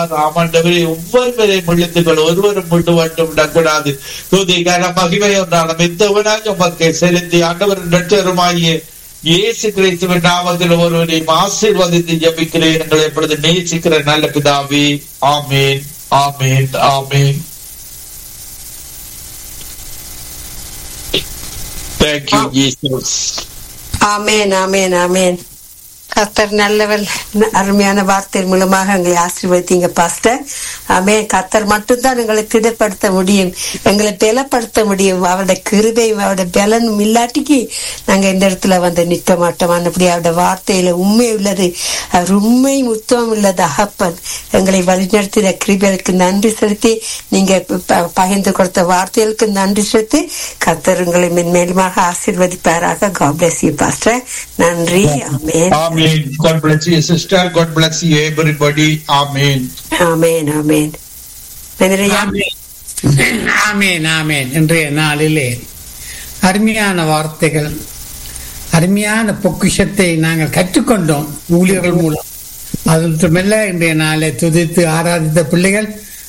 ஆமாண்டவரே ஒவ்வொருவரையும் விழுத்துக்கள் ஒருவரும் விட்டு மட்டும் விடக்கூடாது துதி கன மகிமை ஒன்றான மெத்தவனாக உமக்கு செலுத்தி ஆண்டவர் நட்சருமாகிய இயேசு கிறிஸ்துவின் நாமத்தில் ஒருவரையும் ஆசீர்வதித்து ஜபிக்கிறேன் எங்களை எப்பொழுது நேசிக்கிற நல்ல பிதாவே ஆமேன் ஆமேன் ஆமேன் Thank you, Jesus. ஆமேன் ஆமேன் ஆமேன் கத்தர் நல்லவர் அருமையான வார்த்தை மூலமாக எங்களை ஆசீர்வதித்தீங்க பாஸ்டர் ஆமேன் கத்தர் மட்டும்தான் எங்களை திடப்படுத்த முடியும் எங்களை பலப்படுத்த முடியும் அவருடைய கிருபையும் அவருடைய பலனும் இல்லாட்டிக்கு நாங்க இந்த இடத்துல வந்து நிற்க மாட்டோம் அப்படி அவருடைய வார்த்தையில உண்மை உள்ளது அவர் உண்மை முத்தம் உள்ளது அகப்பன் எங்களை வழிநடத்தின கிருபைகளுக்கு நன்றி செலுத்தி நீங்க ப- பகிர்ந்து கொடுத்த வார்த்தைகளுக்கு நன்றி செலுத்தி கத்தர் உங்களை மென்மேலுமாக ஆசீர்வதிப்பாராக God bless you பாஸ்டர் நன்றி ஆமேன் Amen. God bless you, sister. God bless you, everybody. Amen. ஆமேன் ஆமேன் மனிதரையா ஆமேன் ஆமேன் இன்றைய நாளிலே அருமையான வார்த்தைகள் அருமையான பொக்கிஷத்தை நாங்கள் கற்றுக்கொண்டோம் ஊழியர்கள் மூலம் அது மட்டுமல்ல இன்றைய நாளை துதித்து ஆராதித்த பிள்ளைகள்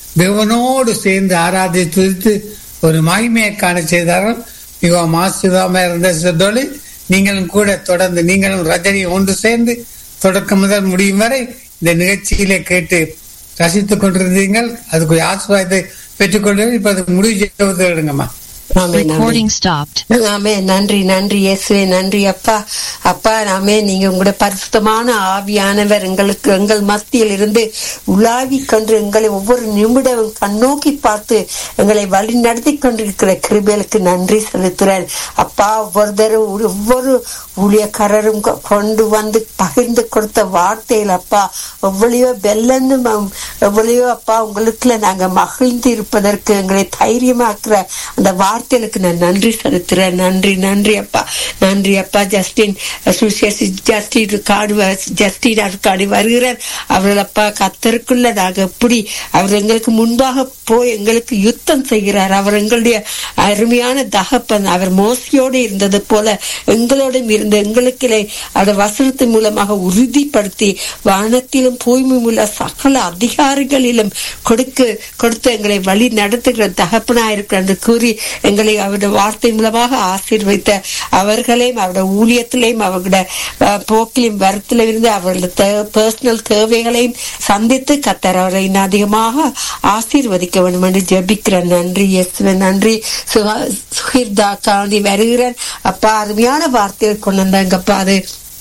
தேவனோடு சேர்ந்து ஆராதித்து துதித்து ஒரு மகிமையை காண செய்தார்கள் மிகவும் ஆசிரியமாக இருந்த சொல்லி நீங்களும் கூட தொடர்ந்து நீங்களும் ரஜினி ஒன்று சேர்ந்து தொடக்கம் முதல் முடியும் வரை இந்த நிகழ்ச்சியிலே கேட்டு ரசித்துக் கொண்டிருந்தீர்கள் அதுக்கு ஒரு ஆசீர்வாதத்தை பெற்றுக்கொண்டு இப்ப அது முடிவு செய்வது எடுங்கம்மா ஆமேன் ஆமேன் Recording stopped. ஆமே நன்றி நன்றி இயேசுவே நன்றி அப்பா அப்பா நாமே நீங்க உங்களுடைய பரிசுத்தமான ஆவியானவர் எங்களுக்கு எங்கள் மத்தியில் இருந்து உலாவி கொண்டு எங்களை ஒவ்வொரு நிமிடம் கண்ணோக்கி பார்த்து எங்களை வழி நடத்தி கொண்டிருக்கிற கிருபைகளுக்கு நன்றி செலுத்துறேன் அப்பா ஒவ்வொரு தரம் ஒவ்வொரு ஊழியக்காரரும் கொ- கொண்டு வந்து பகிர்ந்து கொடுத்த வார்த்தைகள் அப்பா எவ்வளையோ பெல்லன்னு ம- எவ்வளையோ அப்பா உங்களுக்குள்ள நாங்க மகிழ்ந்து இருப்பதற்கு எங்களை தைரியமாக்குற அந்த வார்த்தைகளுக்கு நான் நன்றி செலுத்துறேன் நன்றி நன்றி அப்பா நன்றி அப்பா ஜஸ்டின் சுசேஷி ஜஸ்டின் காடு ஜஸ்டின் காடு வருகிறார் அவர்கள் அப்பா கத்தருக்குள்ள நாங்க எப்படி அவர் எங்களுக்கு முன்பாக போய் எங்களுக்கு யுத்தம் செய்கிறார் அவர் எங்களுடைய அருமையான தகப்பன் அவர் மோசியோடு இருந்தது போல எங்களோடும் இருந்த எங்களுக்கிலே அவர் வசனத்தின் மூலமாக உறுதிப்படுத்தி வானத்திலும் பூமியும் உள்ள சகல அதிகாரிகளிலும் கொடுக்க கொடுத்து எங்களை வழி நடத்துகிற தகப்பனா இருக்கிற என்று கூறி எங்களை அவருடைய வார்த்தை மூலமாக ஆசீர்வைத்த அவர்களையும் அவருடைய ஊழியத்திலையும் அவர்களுடைய அஹ், போக்கிலும் வரத்திலும் இருந்து அவர்களுடைய பர்சனல் தேவைகளையும் சந்தித்து கத்தர் அவரை இன்னும் அதிகமாக ஆசீர்வதிக்க வேண்டும் என்று ஜெபிக்கிறேன் நன்றி இயேசுவே நன்றி சுகா- சுகிர்தா காந்தி வருகிறேன் அப்பா அருமையான வார்த்தைகள் கொண்டு வந்தாங்கப்பா அது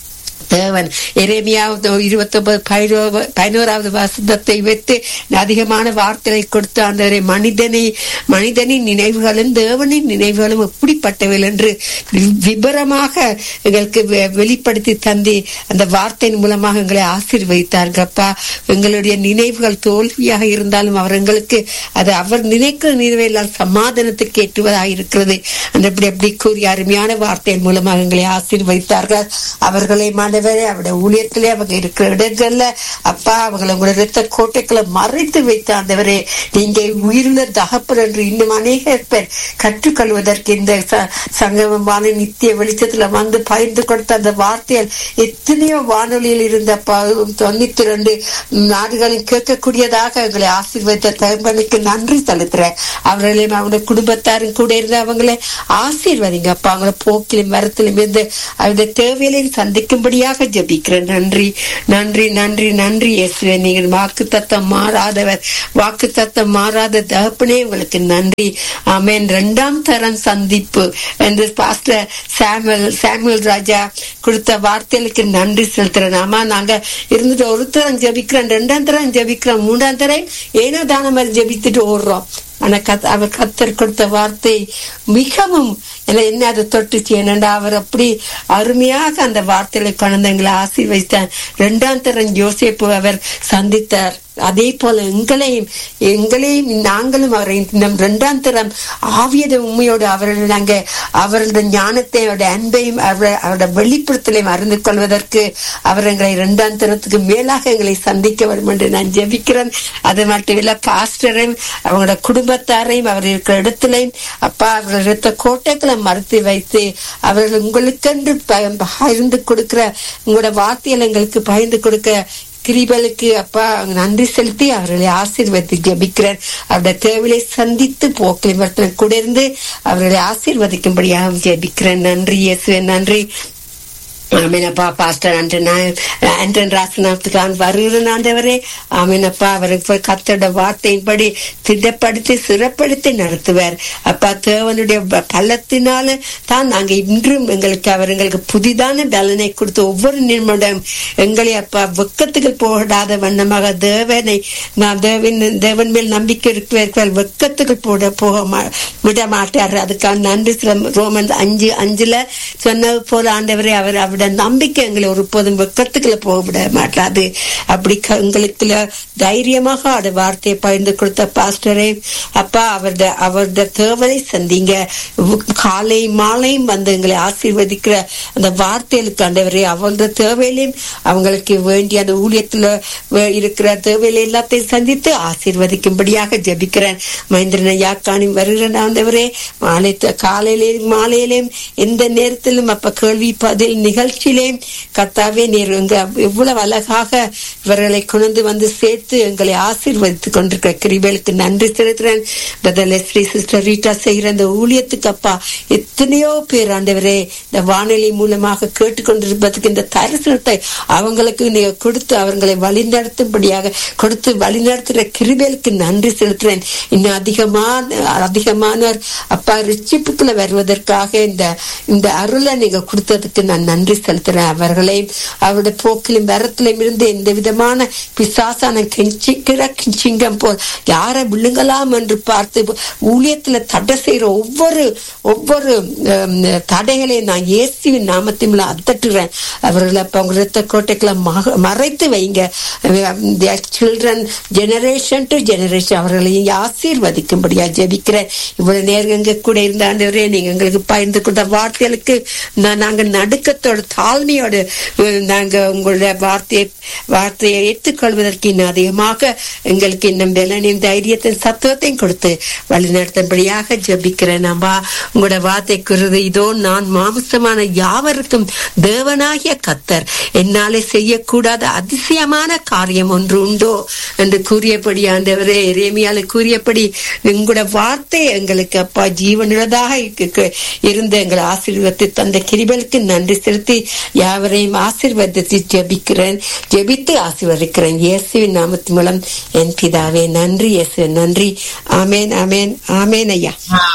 தேவன் எரேமியாவது இருபத்தி ஒன்பது பதினோராவது வசனத்தை வைத்து அதிகமான வார்த்தைகளை கொடுத்து ஆண்டவரே மனிதனை மனிதனின் நினைவுகளும் தேவனின் நினைவுகளும் எப்படிப்பட்டவைகள் என்று வி- விபரமாக எங்களுக்கு வெ- வெளிப்படுத்தி தந்தி அந்த வார்த்தையின் மூலமாக எங்களை ஆசீர்வதித்தாருங்கப்பா எங்களுடைய நினைவுகள் தோல்வியாக இருந்தாலும் அவர் எங்களுக்கு அது அவர் நினைக்கிற நினைவையெல்லாம் சமாதானத்துக்கு ஏற்றுவதாக இருக்கிறது அந்த அப்படி அப்படி கூறிய அருமையான வார்த்தையின் மூலமாக எங்களை ஆசீர்வதித்தார்கள் அவர்களை மாணவரே அவருடைய ஊழியத்திலே அவங்க இருக்கிற இடங்கள்ல அப்பா அவங்களை உங்களுடைய ரத்த கோட்டைகளை மறைத்து வைத்த ஆண்டவரே நீங்க உயிருள்ள தகப்பன் என்று இன்னும் அநேக பேர் கற்றுக்கொள்வதற்கு இந்த ச- சங்கமமான நித்திய வெளிச்சத்துல வந்து பகிர்ந்து கொடுத்த அந்த வார்த்தைகள் எத்தனையோ வானொலியில் இருந்த ப- தொண்ணூத்தி ரெண்டு நாடுகளில் கேட்கக்கூடியதாக எங்களை ஆசீர்வதித்த தகப்பனுக்கு நன்றி செலுத்துறேன் அவர்களையும் அவங்களுடைய குடும்பத்தாரும் கூட இருந்து அவங்களை ஆசீர்வதிங்க அப்பா அவங்கள போக்கிலும் வரத்திலும் இருந்து அவருடைய தேவைகளையும் சந்திக்கும்படியாக ஜெபிக்கிறேன் நன்றி நன்றி நன்றி நன்றி இயேசுவே நீங்கள் வாக்கு தத்தம் மாறாதவர் வாக்கு தத்தம் மாறாத தகப்பனே உங்களுக்கு நன்றி ஆமென் இரண்டாம் தரம் சந்திப்பு என்று பாஸ்டர் சாமுவல் சாமுவல் ராஜா கொடுத்த வார்த்தைகளுக்கு நன்றி செலுத்துறேன் ஆமா நாங்க இருந்துட்டு ஒரு தரம் ஜெபிக்கிறோம் ரெண்டாம் தரம் ஜெபிக்கிறோம் மூன்றாம் தரம் ஏனோ தான மாதிரி ஜெபித்துட்டு ஓடுறோம் ஆனா கத் அவர் கத்தர் கொடுத்த வார்த்தை மிகவும் என்ன என்ன அதை தொட்டுச்சு என்னண்டா அவர் அப்படி அருமையாக அந்த வார்த்தைகளை கொண்டு எங்களை ஆசீர்வதித்தார் இரண்டாம் தரம் யோசேப்பு அவர் சந்தித்தார் அதே போல எங்களையும் எங்களையும் நாங்களும் அவரை நம் இரண்டாம் தரம் ஆவியத உண்மையோடு அவர்கள் நாங்க அவருடைய ஞானத்தை அவருடைய அன்பையும் அவருடைய அவருடைய வெளிப்படுத்தலையும் அறிந்து கொள்வதற்கு அவர் எங்களை இரண்டாம் தரத்துக்கு மேலாக எங்களை சந்திக்க வேண்டும் என்று நான் ஜெபிக்கிறேன் அது மட்டும் இல்ல பாஸ்டரையும் அவங்களோட குடும்பத்தாரையும் அவர் இருக்கிற இடத்திலையும் அப்பா அவர்கள் எடுத்த கோட்டைகளை மறுத்து வைத்து அவர்கள் உங்களுக்கென்று ப- பகிர்ந்து கொடுக்கிற உங்களோட வார்த்தைகளை எங்களுக்கு பகிர்ந்து கொடுக்க கிரிபலுக்கு அப்பா நன்றி செலுத்தி அவர்களை ஆசீர்வதி ஜெபிக்கிறேன் அவருடைய தேவையை சந்தித்து போக்கில் கூட இருந்து அவர்களை ஆசீர்வதிக்கும்படியாக ஜெபிக்கிறேன் நன்றி இயேசுவே நன்றி ஆமீனப்பா பாஸ்டர் அன்றன் ஆண்டன் ராசனாத்துக்கான் வருகிற ஆண்டவரே ஆமீனப்பா அவருக்கு கத்தோட வார்த்தையின்படி திடப்படுத்தி சிறப்படுத்தி நடத்துவார் அப்பா தேவனுடைய ப- பலத்தினால தான் நாங்க இன்றும் எங்களுக்கு அவர் எங்களுக்கு புதிதான பலனை கொடுத்து ஒவ்வொரு நிமிடம் எங்களை அப்பா வெக்கத்துக்கு போடாத வண்ணமாக தேவனை நான் தேவன் தேவன் மேல் நம்பிக்கை இருக்கிறார்கள் வெக்கத்துக்கு போட போக மா- விட மாட்டார் அதுக்காக நன்றி சில- ரோமன் அஞ்சு அஞ்சுல சொன்னது போல ஆண்டவரே அவர் அவருடைய நம்பிக்கை எங்களை ஒருபோதும் வெக்கத்துக்குள்ள போக விட மாட்டாது அப்படி க- எங்களுக்குள்ள தைரியமாக அந்த வார்த்தையை பகிர்ந்து கொடுத்த பாஸ்டரே அப்பா அவருடைய அவருடைய தேவனை சந்திங்க உ- காலை மாலையும் வந்து எங்களை ஆசீர்வதிக்கிற அந்த வார்த்தைகளுக்கு ஆண்டவரே அவருடைய தேவையிலையும் அவங்களுக்கு வேண்டிய அந்த ஊழியத்துல வே- இருக்கிற தேவையில எல்லாத்தையும் சந்தித்து ஆசீர்வதிக்கும்படியாக ஜெபிக்கிறேன் மகேந்திரன் யாக்கானி வருகிற ஆண்டவரே மாலை காலையிலேயும் மாலையிலேயும் எந்த நேரத்திலும் அப்ப கேள்வி பதில் நிகழ்ச்சியிலேயும் கர்த்தாவே நீர் எங்க எவ்வளவு அழகாக இவர்களை கொண்டு வந்து சேர்த்து எங்களை ஆசீர்வதித்துக் கொண்டிருக்கிற கிரிபேலுக்கு நன்றி செலுத்துறேன் பிரதர் லெஸ்லி சிஸ்டர் ரீட்டா செய்கிற அந்த ஊழியத்துக்கு அப்பா எத்தனையோ பேர் ஆண்டவரே இந்த வானொலி மூலமாக கேட்டுக்கொண்டிருப்பதற்கு இந்த தரிசனத்தை அவங்களுக்கு நீங்க கொடுத்து அவர்களை வழிநடத்தும்படியாக கொடுத்து வழிநடத்துகிற கிருபேலுக்கு நன்றி செலுத்துறேன் இன்னும் அதிகமான அதிகமானோர் அப்பா ரிச்சிப்புக்குள்ள வருவதற்காக இந்த இந்த அருளை நீங்க கொடுத்ததுக்கு நான் நன்றி செலுத்துறேன் அவர்களை அவருடைய போக்கிலும் வரத்திலும் இருந்து எந்த விதமான பிசாசான கெஞ்சிக்கிற சிங்கம் போல் யாரை விழுங்கலாம் என்று பார்த்து ஊழியத்துல தடை செய்யற ஒவ்வொரு ஒவ்வொரு ஹம், தடைகளையும் நான் இயேசுவின் நாமத்தின் அத்தட்டுறேன் அவர்களை அப்ப அவங்க ரத்த கோட்டைகளை மக- மறைத்து வைங்க சில்ட்ரன் ஜெனரேஷன் டு ஜெனரேஷன் அவர்களையும் ஆசீர்வதிக்கும்படியா ஜெபிக்கிறேன் இவ்வளவு நேரம் எங்க கூட இருந்த ஆண்டவரே நீங்க எங்களுக்கு பகிர்ந்து கொடுத்த வார்த்தைகளுக்கு நான் நாங்க நடுக்கத்தோட தாழ்மையோடு அஹ், நாங்க உங்களுடைய வார்த்தையை வார்த்தையை ஏற்றுக்கொள்வதற்கு இன்னும் அதிகமாக எங்களுக்கு இன்னும் பலனையும் தைரியத்தையும் சத்துவத்தையும் கொடுத்து வழிநடத்தும்படியாக ஜெபிக்கிறேன் நம்பா உங்களோட வார்த்தை குருது இதோ நான் மாம்சமான யாவருக்கும் தேவனாகிய கத்தர் என்னாலே செய்யக்கூடாத அதிசயமான காரியம் ஒன்று உண்டோ என்று கூறியபடி ஆண்டவரே எரேமியால கூறியபடி உங்களோட வார்த்தை எங்களுக்கு அப்பா ஜீவனுள்ளதாக இருக்கு- இருந்து எங்களை ஆசீர்வதித்து தந்த கிரிபலுக்கு நன்றி செலுத்தி யாவரையும் ஆசீர்வதித்து ஜெபிக்கிறேன் ஜெபித்து ஆசீர்வதிக்கிறேன் இயேசுவின் நாமத்தின் மூலம் என் பிதாவே நன்றி இயேசு நன்றி ஆமேன் ஆமேன் ஆமேன் ஐயா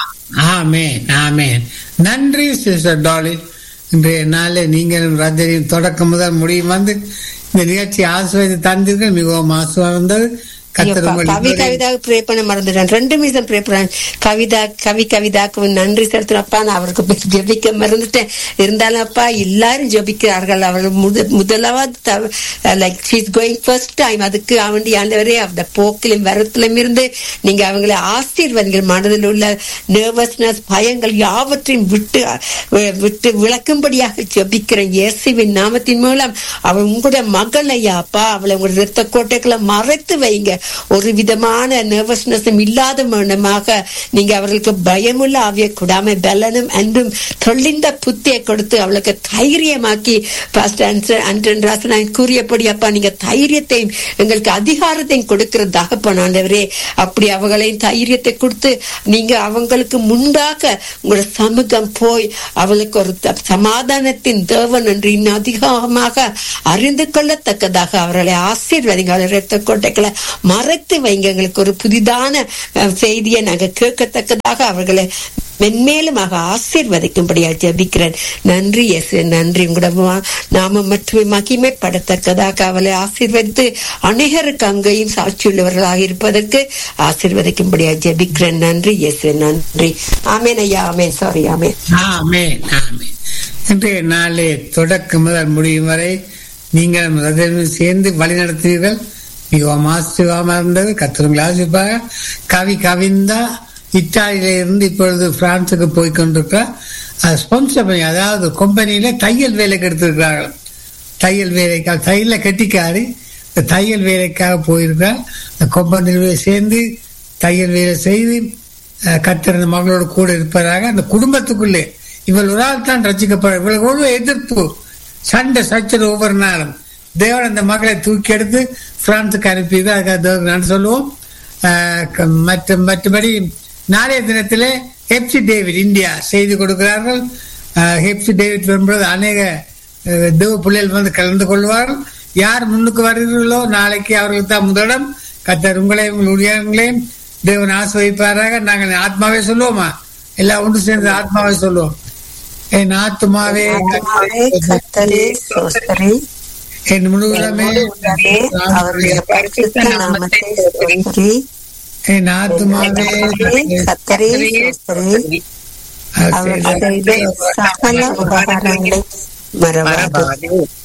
ஆமேன் ஆமேன் நன்றி சிஸ்டர் டாலி இன்றைய நாளில் நீங்கள் ரஜினியின் தொடக்கம் முதல் முடியும் வந்து இந்த நிகழ்ச்சி ஆசிரியர் தந்தீர்கள் மிகவும் ஆசுவாக இருந்தது கத்தர் ஐயப்பா, உங்கள் கவி இருவரையும் கவிதாவுக்கு ப்ரே பண்ண மறந்துட்டேன் ரெண்டு மீசம் ப்ரே பண்ணேன் கவிதா கவி கவிதாக்கு நன்றி செலுத்துறப்பா நான் அவருக்கு போய் ஜெபிக்க மறந்துட்டேன் இருந்தாலும் அப்பா எல்லாரும் ஜெபிக்கிறார்கள் அவர்கள் முத முதலாவது like she's going first time அதுக்கு அவண்டி ஆண்டவரே அந்த போக்கிலும் வரத்திலும் இருந்து நீங்க அவங்களை ஆசீர்வதிங்கள் மனதில் உள்ள நர்வஸ்னஸ் பயங்கள் யாவற்றையும் விட்டு அஹ், விட்டு விளக்கும்படியாக ஜெபிக்கிறேன் இயேசுவின் நாமத்தின் மூலம் அவள் உங்களுடைய மகள் ஐயா அப்பா அவளை உங்களுடைய ரத்த கோட்டைகளை மறைத்து வைங்க ஒரு விதமான நர்வஸ்னஸும் இல்லாத மனமாக நீங்க அவர்களுக்கு பயமுள்ள ஆவிய கூடாம பலனும் அன்பும் தொழிந்த புத்தியை கொடுத்து அவளுக்கு தைரியமாக்கி அன்றன் ராசன் கூறியபடி அப்பா நீங்க தைரியத்தையும் எங்களுக்கு அதிகாரத்தையும் கொடுக்கிறதாக போனாண்டவரே அப்படி அவங்களையும் தைரியத்தை கொடுத்து நீங்க அவங்களுக்கு முன்பாக உங்களோட சமூகம் போய் அவளுக்கு ஒரு த- சமாதானத்தின் தேவன் என்று இன்னும் அதிகமாக அறிந்து கொள்ளத்தக்கதாக அவர்களை ஆசீர்வதிங்க அவளை ரத்த கோட்டைகளை மறைத்து வைங்க எங்களுக்கு ஒரு புதிதான அஹ், செய்தியை நாங்க கேட்கத்தக்கதாக அவர்களை மென்மேலுமாக ஆசீர்வதிக்கும்படியா ஜெபிக்கிறேன் நன்றி இயேசு நன்றி உங்களோட நாம மட்டுமே மகிமைப்படத்தக்கதாக அவளை ஆசீர்வதித்து அநேகருக்கு அங்கேயும் சாட்சியுள்ளவர்களாக இருப்பதற்கு ஆசீர்வதிக்கும்படியா ஜெபிக்கிறேன் நன்றி இயேசு நன்றி ஆமேன் ஐயா ஆமேன் சாரி ஆமேன் ஆமேன் ஆமேன் இன்றைய நாளே தொடக்கம் முதல் முடியும் வரை நீங்கள் ரஜினி சேர்ந்து வழி நடத்தினீர்கள் மிகவும் ஆசிரியமாக இருந்தது கத்திரங்களை ஆசிப்பாக கவி கவிந்தா இத்தாலியில இருந்து இப்பொழுது பிரான்சுக்கு போய் கொண்டிருக்கிறார் அது ஸ்பான்சர் பண்ணி அதாவது கம்பெனியில தையல் வேலைக்கு எடுத்திருக்கிறார்கள் தையல் வேலைக்காக தையல கட்டிக்காரு இந்த தையல் வேலைக்காக போயிருக்கார் இந்த கம்பெனியில் சேர்ந்து தையல் வேலை செய்து அஹ், கர்த்தர் அந்த மகளோட கூட இருப்பதாக அந்த குடும்பத்துக்குள்ளே இவள் ஒரு ஆள் தான் ரசிக்கப்பட இவளுக்கு ஒரு எதிர்ப்பு சண்டை சச்சரவு ஒவ்வொரு நாளும் தேவன் அந்த மகளை தூக்கி எடுத்து பிரான்சுக்கு அனுப்பியது அதுக்காக தேவனுக்கு நான் சொல்லுவோம் ஆஹ் க- மற்ற மற்றபடி நாளைய தினத்திலே ஹெப்சி டேவிட் இந்தியா செய்து கொடுக்கிறார்கள் ஆஹ் ஹெப்சி டேவிட் வரும்போது அநேக ஆஹ் தேவ பிள்ளைகள் வந்து கலந்து கொள்வார்கள் யார் முன்னுக்கு வருகிறீர்களோ நாளைக்கு அவர்களுக்கு தான் முதலிடம் கத்தர் உங்களையும் உங்கள் ஊழியர்களையும் தேவன் ஆசிர்வதிப்பாராக நாங்கள் ஆத்மாவே சொல்லுவோமா எல்லாம் ஒன்று சேர்ந்து ஆத்மாவே சொல்லுவோம் என் ஆத்மாவே ஆத்மாவே கர்த்தரே ஸ்தோத்திரி. என் முழுவதுமே உள்ளதே அவருடைய பரிசுத்த நாமத்தை ஸ்தோத்திரி. என் ஆத்மாவே ஆத்மாவே கர்த்தரே ஸ்தோத்திரி. அவர் செய்த சகல உபகாரங்களை மறவாதே